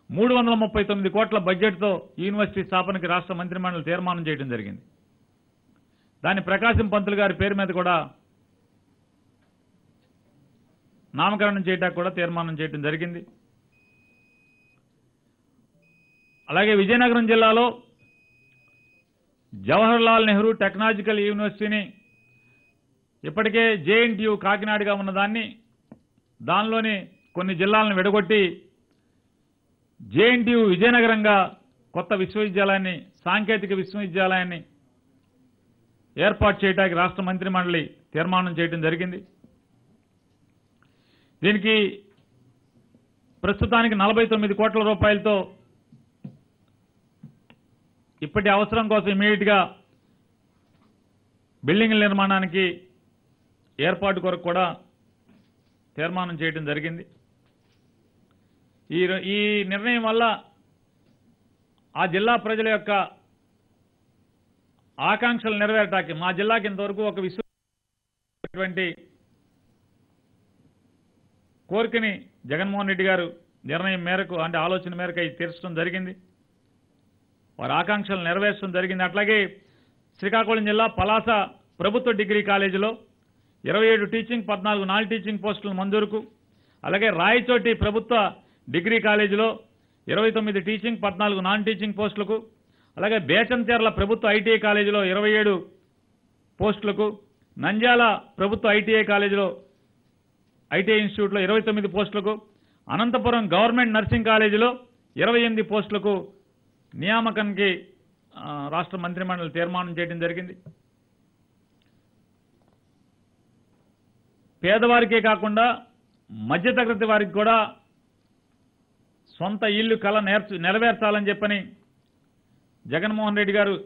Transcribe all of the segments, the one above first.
మూడు వందల ముప్పై తొమ్మిది కోట్ల బడ్జెట్తో ఈ యూనివర్సిటీ స్థాపనకి రాష్ట్ర మంత్రిమండలి తీర్మానం చేయడం జరిగింది దాని ప్రకాశం పంతులు గారి పేరు మీద కూడా నామకరణం చేయడానికి కూడా తీర్మానం చేయడం జరిగింది అలాగే విజయనగరం జిల్లాలో జవహర్లాల్ నెహ్రూ టెక్నాలజికల్ యూనివర్సిటీని ఇప్పటికే జేఎన్టీయు కాకినాడగా ఉన్నదాన్ని దానిలోని కొన్ని జిల్లాలను విడగొట్టి జేఎన్టీయు విజయనగరంగా కొత్త విశ్వవిద్యాలయాన్ని సాంకేతిక విశ్వవిద్యాలయాన్ని ఏర్పాటు చేయడానికి రాష్ట్ర మంత్రి మండలి తీర్మానం చేయడం జరిగింది దీనికి ప్రస్తుతానికి నలభై తొమ్మిది కోట్ల రూపాయలతో ఇప్పటి అవసరం కోసం ఇమీడియట్గా బిల్డింగ్ల నిర్మాణానికి ఏర్పాటు కొరకు కూడా తీర్మానం చేయడం జరిగింది ఈ రో- ఈ నిర్ణయం వల్ల ఆ జిల్లా ప్రజల యొక్క ఆకాంక్షలు నెరవేరటానికి మా జిల్లాకి ఇంతవరకు ఒక విశ్వటువంటి కోరికని జగన్మోహన్ రెడ్డి గారు నిర్ణయం మేరకు అంటే ఆలోచన మేరకు అవి తీర్చడం జరిగింది వారి ఆకాంక్షలు నెరవేర్చడం జరిగింది అట్లాగే శ్రీకాకుళం జిల్లా పలాస ప్రభుత్వ డిగ్రీ కాలేజీలో ఇరవై ఏడు టీచింగ్ పద్నాలుగు నాన్ టీచింగ్ పోస్టుల మంజూరుకు అలాగే రాయచోటి ప్రభుత్వ డిగ్రీ కాలేజీలో ఇరవై తొమ్మిది టీచింగ్ పద్నాలుగు నాన్ టీచింగ్ పోస్టులకు అలాగే బేచంచెర్ల ప్రభుత్వ ఐటీఐ కాలేజీలో ఇరవై ఏడు పోస్టులకు నంద్యాల ప్రభుత్వ ఐటీఐ కాలేజీలో ఐటీఐ ఇన్స్టిట్యూట్లో ఇరవై తొమ్మిది పోస్టులకు అనంతపురం గవర్నమెంట్ నర్సింగ్ కాలేజీలో ఇరవై ఎనిమిది పోస్టులకు నియామకానికి ఆ, రాష్ట్ర మంత్రిమండలి తీర్మానం చేయడం జరిగింది పేదవారికే కాకుండా మధ్యతరగతి వారికి కూడా సొంత ఇల్లు కళ నేర్చు నెరవేర్చాలని చెప్పని జగన్మోహన్ రెడ్డి గారు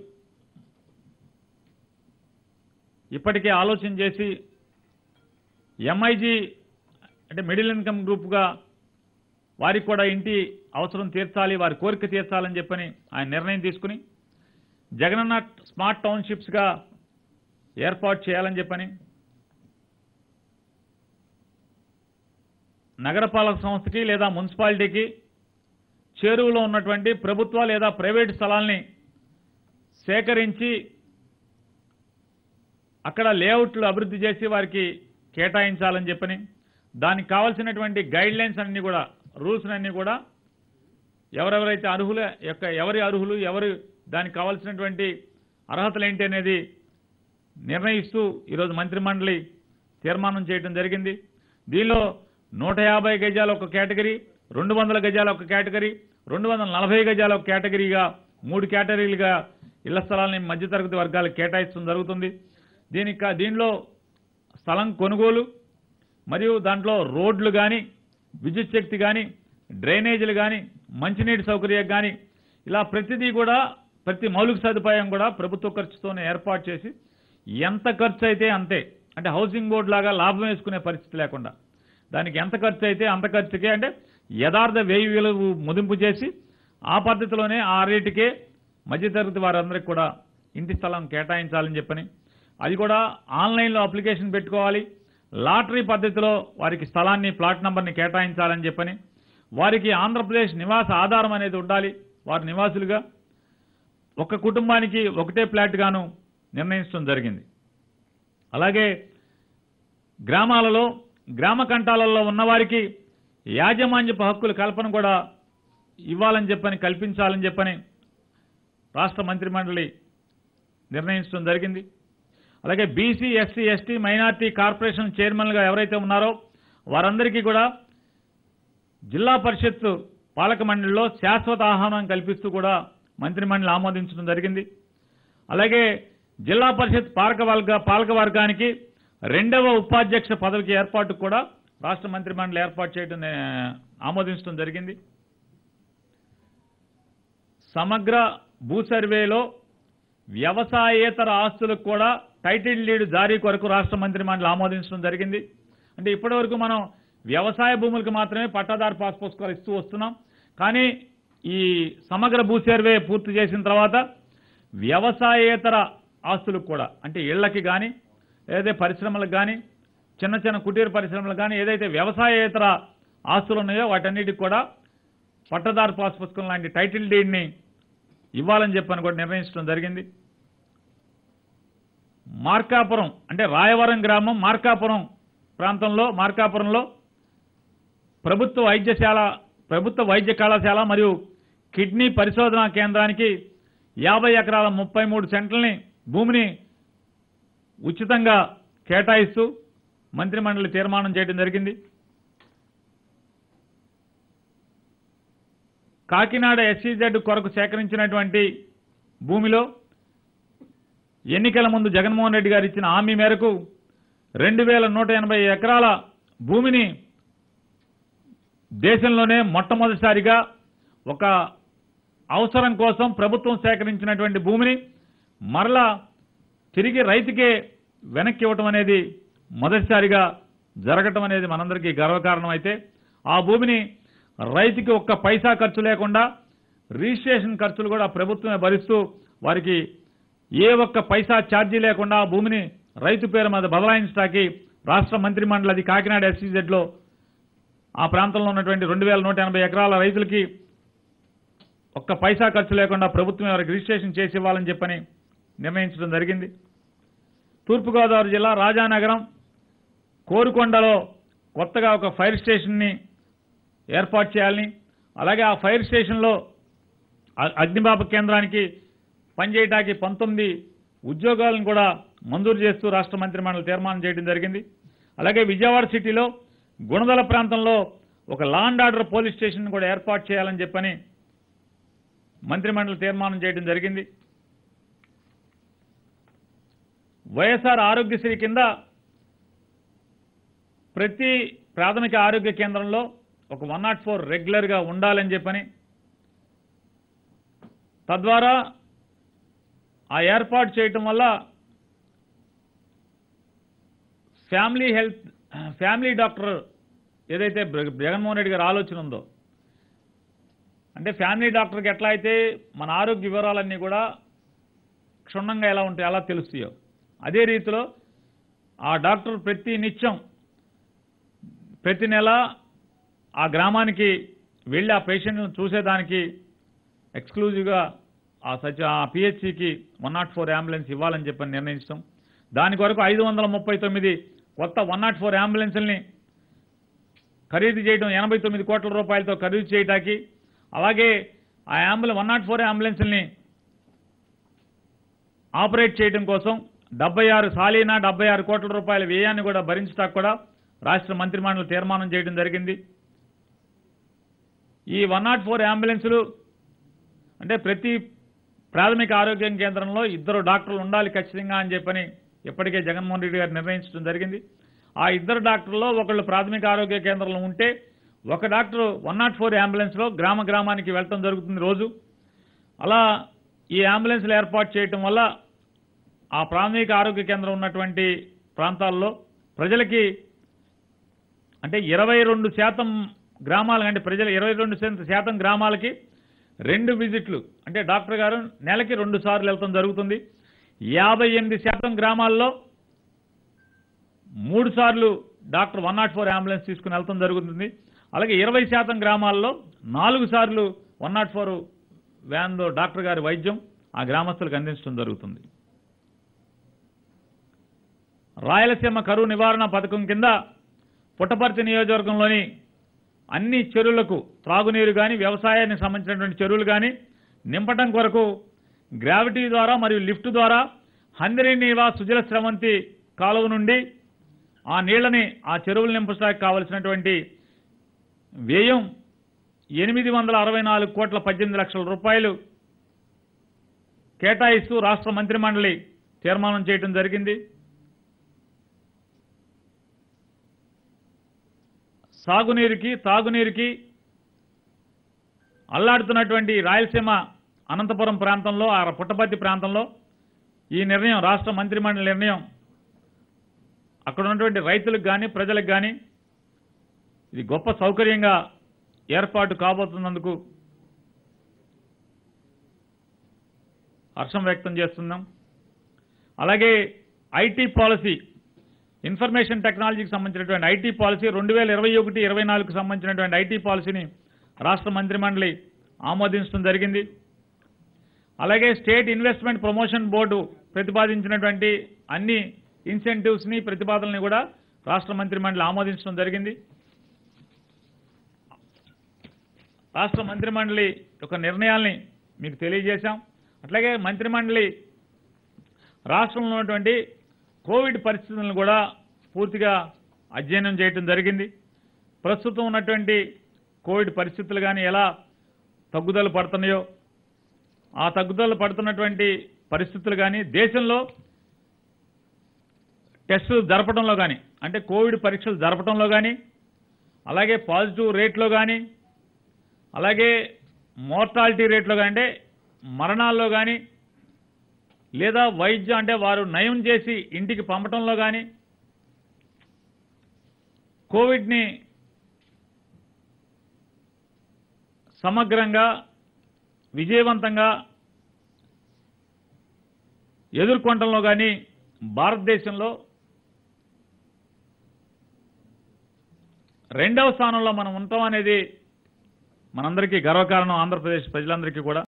ఇప్పటికే ఆలోచన చేసి ఎంఐజీ అంటే మిడిల్ ఇన్కమ్ గ్రూప్గా వారికి కూడా ఇంటి అవసరం తీర్చాలి వారి కోరిక తీర్చాలని చెప్పని ఆయన నిర్ణయం తీసుకుని జగనన్న స్మార్ట్ టౌన్షిప్స్గా ఏర్పాటు చేయాలని చెప్పని నగరపాలక సంస్థకి లేదా మున్సిపాలిటీకి చేరువలో ఉన్నటువంటి ప్రభుత్వ లేదా ప్రైవేటు స్థలాల్ని సేకరించి అక్కడ లేఅవుట్లు అభివృద్ధి చేసి వారికి కేటాయించాలని చెప్పని దానికి కావాల్సినటువంటి గైడ్ లైన్స్ అన్ని కూడా రూల్స్ అన్ని కూడా ఎవరెవరైతే అర్హుల యొక్క ఎవరి అర్హులు ఎవరు దానికి కావాల్సినటువంటి అర్హతలు ఏంటి అనేది నిర్ణయిస్తూ ఈరోజు మంత్రిమండలి తీర్మానం చేయడం జరిగింది దీనిలో నూట యాభై గజాల ఒక కేటగిరీ రెండు వందల గజాల ఒక కేటగిరీ రెండు వందల నలభై గజాల ఒక కేటగిరీగా మూడు కేటగిరీలుగా ఇళ్ల స్థలాలని మధ్యతరగతి వర్గాలకు కేటాయించడం జరుగుతుంది దీనికి కా- దీనిలో స్థలం కొనుగోలు మరియు దాంట్లో రోడ్లు కానీ విద్యుత్ శక్తి కానీ డ్రైనేజీలు కానీ మంచినీటి సౌకర్యం కానీ ఇలా ప్రతిదీ కూడా ప్రతి మౌలిక సదుపాయం కూడా ప్రభుత్వ ఖర్చుతోనే ఏర్పాటు చేసి ఎంత ఖర్చు అయితే అంతే అంటే హౌసింగ్ బోర్డు లాగా లాభం వేసుకునే పరిస్థితి లేకుండా దానికి ఎంత ఖర్చు అయితే అంత ఖర్చుకే అంటే యథార్థ వ్యయ విలువ ముదింపు చేసి ఆ పద్ధతిలోనే ఆ రేటుకే మధ్యతరగతి వారందరికీ కూడా ఇంటి స్థలం కేటాయించాలని చెప్పని అది కూడా ఆన్లైన్లో అప్లికేషన్ పెట్టుకోవాలి లాటరీ పద్ధతిలో వారికి స్థలాన్ని ప్లాట్ నంబర్ని కేటాయించాలని చెప్పని వారికి ఆంధ్రప్రదేశ్ నివాస ఆధారం అనేది ఉండాలి వారి నివాసులుగా ఒక కుటుంబానికి ఒకటే ప్లాట్ గాను నిర్ణయించడం జరిగింది అలాగే గ్రామాలలో గ్రామ కంటాలలో ఉన్నవారికి యాజమాన్యపు హక్కుల కల్పన కూడా ఇవ్వాలని చెప్పని కల్పించాలని చెప్పని రాష్ట్ర మంత్రిమండలి నిర్ణయించడం జరిగింది అలాగే BC SC ST minority corporation చైర్మన్లుగా ఎవరైతే ఉన్నారో వారందరికీ కూడా జిల్లా పరిషత్ పాలక మండలిలో శాశ్వత ఆహ్వానం కల్పిస్తూ కూడా మంత్రిమండలి ఆమోదించడం జరిగింది అలాగే జిల్లా పరిషత్ పాలక వర్గ పాలక వర్గానికి రెండవ ఉపాధ్యక్ష పదవికి ఏర్పాటు కూడా రాష్ట్ర మంత్రిమండలి ఏర్పాటు చేయడం ఆ, ఆమోదించడం జరిగింది సమగ్ర భూ సర్వేలో వ్యవసాయేతర ఆస్తులకు కూడా టైటిల్ లీడ్ జారీ కొరకు రాష్ట్ర మంత్రి మండలి ఆమోదించడం జరిగింది అంటే ఇప్పటివరకు మనం వ్యవసాయ భూములకు మాత్రమే పట్టాదారు పాస్ పుస్తకాలు ఇస్తూ వస్తున్నాం కానీ ఈ సమగ్ర భూ సర్వే పూర్తి చేసిన తర్వాత వ్యవసాయేతర ఆస్తులకు కూడా అంటే ఇళ్లకి కానీ ఏదైతే పరిశ్రమలకు కానీ చిన్న చిన్న కుటీర పరిశ్రమలకు కానీ ఏదైతే వ్యవసాయేతర ఆస్తులు ఉన్నాయో వాటన్నిటికి కూడా పట్టదారు పాస్ పుస్తకం లాంటి టైటిల్ డీడ్ని ఇవ్వాలని చెప్పని కూడా నిర్ణయించడం జరిగింది మార్కాపురం అంటే రాయవరం గ్రామం మార్కాపురం ప్రాంతంలో మార్కాపురంలో ప్రభుత్వ వైద్యశాల ప్రభుత్వ వైద్య కళాశాల మరియు కిడ్నీ పరిశోధనా కేంద్రానికి యాభై ఎకరాల ముప్పై మూడు సెంట్లని భూమిని ఉచితంగా కేటాయిస్తూ మంత్రిమండలి తీర్మానం చేయడం జరిగింది కాకినాడ ఎస్సీజెడ్ కొరకు సేకరించినటువంటి భూమిలో ఎన్నికల ముందు జగన్మోహన్ రెడ్డి గారు ఇచ్చిన హామీ మేరకు రెండు వేల నూట ఎనభై ఎకరాల భూమిని దేశంలోనే మొట్టమొదటిసారిగా ఒక అవసరం కోసం ప్రభుత్వం సేకరించినటువంటి భూమిని మరలా తిరిగి రైతుకే వెనక్కి ఇవ్వటం అనేది మొదటిసారిగా జరగటం అనేది మనందరికీ గర్వకారణం అయితే ఆ భూమిని రైతుకి ఒక్క పైసా ఖర్చు లేకుండా రిజిస్ట్రేషన్ ఖర్చులు కూడా ప్రభుత్వమే భరిస్తూ వారికి ఏ ఒక్క పైసా ఛార్జీ లేకుండా ఆ భూమిని రైతు పేరు మీద బదలాయించడానికి రాష్ట్ర మంత్రిమండలి అది కాకినాడ ఎస్సీజెడ్లో ఆ ప్రాంతంలో ఉన్నటువంటి రెండు వేల నూట ఎనభై ఎకరాల రైతులకి ఒక్క పైసా ఖర్చు లేకుండా ప్రభుత్వం వారికి రిజిస్ట్రేషన్ చేసి ఇవ్వాలని చెప్పని నిర్ణయించడం జరిగింది తూర్పుగోదావరి జిల్లా రాజానగరం కోరుకొండలో కొత్తగా ఒక ఫైర్ స్టేషన్ని ఏర్పాటు చేయాలని అలాగే ఆ ఫైర్ స్టేషన్లో అ- అగ్నిమాపక కేంద్రానికి పనిచేయడానికి పంతొమ్మిది ఉద్యోగాలను కూడా మంజూరు చేస్తూ రాష్ట్ర మంత్రిమండలి తీర్మానం చేయడం జరిగింది అలాగే విజయవాడ సిటీలో గుణదల ప్రాంతంలో ఒక law and order police station కూడా ఏర్పాటు చేయాలని చెప్పని మంత్రిమండలి తీర్మానం చేయడం జరిగింది వైఎస్ఆర్ ఆరోగ్యశ్రీ కింద ప్రతి ప్రాథమిక ఆరోగ్య కేంద్రంలో ఒక వన్ నాట్ ఫోర్ రెగ్యులర్గా ఉండాలని చెప్పని తద్వారా ఆ ఏర్పాటు చేయటం వల్ల ఫ్యామిలీ హెల్త్ ఫ్యామిలీ డాక్టర్ ఏదైతే బ్ర- జగన్మోహన్ రెడ్డి గారి ఆలోచన ఉందో అంటే ఫ్యామిలీ డాక్టర్కి ఎట్లా అయితే మన ఆరోగ్య వివరాలన్నీ కూడా క్షుణ్ణంగా ఎలా ఉంటాయో అలా తెలుస్తాయో అదే రీతిలో ఆ డాక్టర్ ప్రతి నిత్యం ప్రతి నెల ఆ గ్రామానికి వెళ్ళి ఆ పేషెంట్ను చూసేదానికి ఎక్స్క్లూజివ్గా ఆ సచ్ ఆ పిహెచ్సికి వన్ నాట్ ఫోర్ అంబులెన్స్ ఇవ్వాలని చెప్పని నిర్ణయించడం దాని కొరకు ఐదు వందల ముప్పై తొమ్మిది కొత్త వన్ నాట్ ఫోర్ అంబులెన్స్ని ఖరీదు చేయడం ఎనభై తొమ్మిది కోట్ల రూపాయలతో ఖరీదు చేయటానికి అలాగే ఆ అంబులెన్స్ వన్ నాట్ ఫోర్ అంబులెన్స్ని ఆపరేట్ చేయడం కోసం డెబ్బై ఆరు సాలీనా డెబ్బై ఆరు కోట్ల రూపాయల వ్యయాన్ని కూడా భరించడానికి కూడా రాష్ట్ర మంత్రిమండలి తీర్మానం చేయడం జరిగింది ఈ వన్ నాట్ ఫోర్ అంబులెన్సులు అంటే ప్రతి ప్రాథమిక ఆరోగ్య కేంద్రంలో ఇద్దరు డాక్టర్లు ఉండాలి ఖచ్చితంగా అని చెప్పని ఇప్పటికే జగన్మోహన్ రెడ్డి గారు నిర్ణయించడం జరిగింది ఆ ఇద్దరు డాక్టర్లో ఒకళ్ళు ప్రాథమిక ఆరోగ్య కేంద్రంలో ఉంటే ఒక డాక్టర్ వన్ నాట్ ఫోర్ అంబులెన్స్లో గ్రామ గ్రామానికి వెళ్ళటం జరుగుతుంది రోజు అలా ఈ అంబులెన్స్లు ఏర్పాటు చేయటం వల్ల ఆ ప్రాథమిక ఆరోగ్య కేంద్రం ఉన్నటువంటి ప్రాంతాల్లో ప్రజలకి అంటే ఇరవై రెండు శాతం గ్రామాలు అంటే ప్రజలు ఇరవై రెండు శాతం గ్రామాలకి రెండు విజిట్లు అంటే డాక్టర్ గారు నెలకి రెండు సార్లు వెళ్తాం జరుగుతుంది యాభై ఎనిమిది శాతం గ్రామాల్లో మూడు సార్లు doctor one not four ambulance తీసుకుని వెళ్తాం జరుగుతుంది అలాగే ఇరవై శాతం గ్రామాల్లో నాలుగు సార్లు వన్ నాట్ ఫోర్ వ్యాన్లో డాక్టర్ గారి వైద్యం ఆ గ్రామస్తులకు అందించడం జరుగుతుంది రాయలసీమ కరువు నివారణ పథకం కింద పుట్టపర్తి నియోజకవర్గంలోని అన్ని చెరువులకు త్రాగునీరు కానీ వ్యవసాయానికి సంబంధించినటువంటి చెరువులు కానీ నింపటం కొరకు గ్రావిటీ ద్వారా మరియు లిఫ్ట్ ద్వారా హందిరి నీవా సుజల స్రవంతి కాలువ నుండి ఆ నీళ్లని ఆ చెరువులు నింపడానికి కావలసినటువంటి వ్యయం ఎనిమిది వందల అరవై నాలుగు కోట్ల పద్దెనిమిది లక్షల రూపాయలు కేటాయిస్తూ రాష్ట్ర మంత్రిమండలి తీర్మానం చేయడం జరిగింది సాగునీరుకి తాగునీరుకి అల్లాడుతున్నటువంటి రాయలసీమ అనంతపురం ప్రాంతంలో ఆ పుట్టపర్తి ప్రాంతంలో ఈ నిర్ణయం రాష్ట్ర మంత్రిమండలి నిర్ణయం అక్కడ ఉన్నటువంటి రైతులకు కానీ ప్రజలకు కానీ ఇది గొప్ప సౌకర్యంగా ఏర్పాటు కాబోతున్నందుకు హర్షం వ్యక్తం చేస్తున్నాం అలాగే ఐటీ పాలసీ ఇన్ఫర్మేషన్ టెక్నాలజీకి సంబంధించినటువంటి ఐటీ పాలసీ రెండు వేల ఇరవై ఒకటి ఇరవై నాలుగుకు సంబంధించినటువంటి ఐటీ పాలసీని రాష్ట్ర మంత్రిమండలి ఆమోదించడం జరిగింది అలాగే స్టేట్ ఇన్వెస్ట్మెంట్ ప్రమోషన్ బోర్డు ప్రతిపాదించినటువంటి అన్ని ఇన్సెంటివ్స్ని ప్రతిపాదనని కూడా రాష్ట్ర మంత్రిమండలి ఆమోదించడం జరిగింది రాష్ట్ర మంత్రిమండలి యొక్క నిర్ణయాల్ని మీకు తెలియజేశాం అట్లాగే మంత్రిమండలి రాష్ట్రంలో ఉన్నటువంటి కోవిడ్ పరిస్థితులను కూడా పూర్తిగా అధ్యయనం చేయటం జరిగింది ప్రస్తుతం ఉన్నటువంటి కోవిడ్ పరిస్థితులు కానీ ఎలా తగ్గుదల పడుతున్నాయో ఆ తగ్గుదల పడుతున్నటువంటి పరిస్థితులు కానీ దేశంలో టెస్టులు జరపడంలో కానీ అంటే కోవిడ్ పరీక్షలు జరపడంలో కానీ అలాగే పాజిటివ్ రేట్లో కానీ అలాగే మోర్టాలిటీ రేట్లో కానీ అంటే మరణాల్లో కానీ లేదా వైద్యం అంటే వారు నయం చేసి ఇంటికి పంపటంలో కానీ కోవిడ్ని సమగ్రంగా విజయవంతంగా ఎదుర్కొనటంలో కానీ భారతదేశంలో రెండవ స్థానంలో మనం ఉంటాం అనేది మనందరికీ గర్వకారణం ఆంధ్రప్రదేశ్ ప్రజలందరికీ కూడా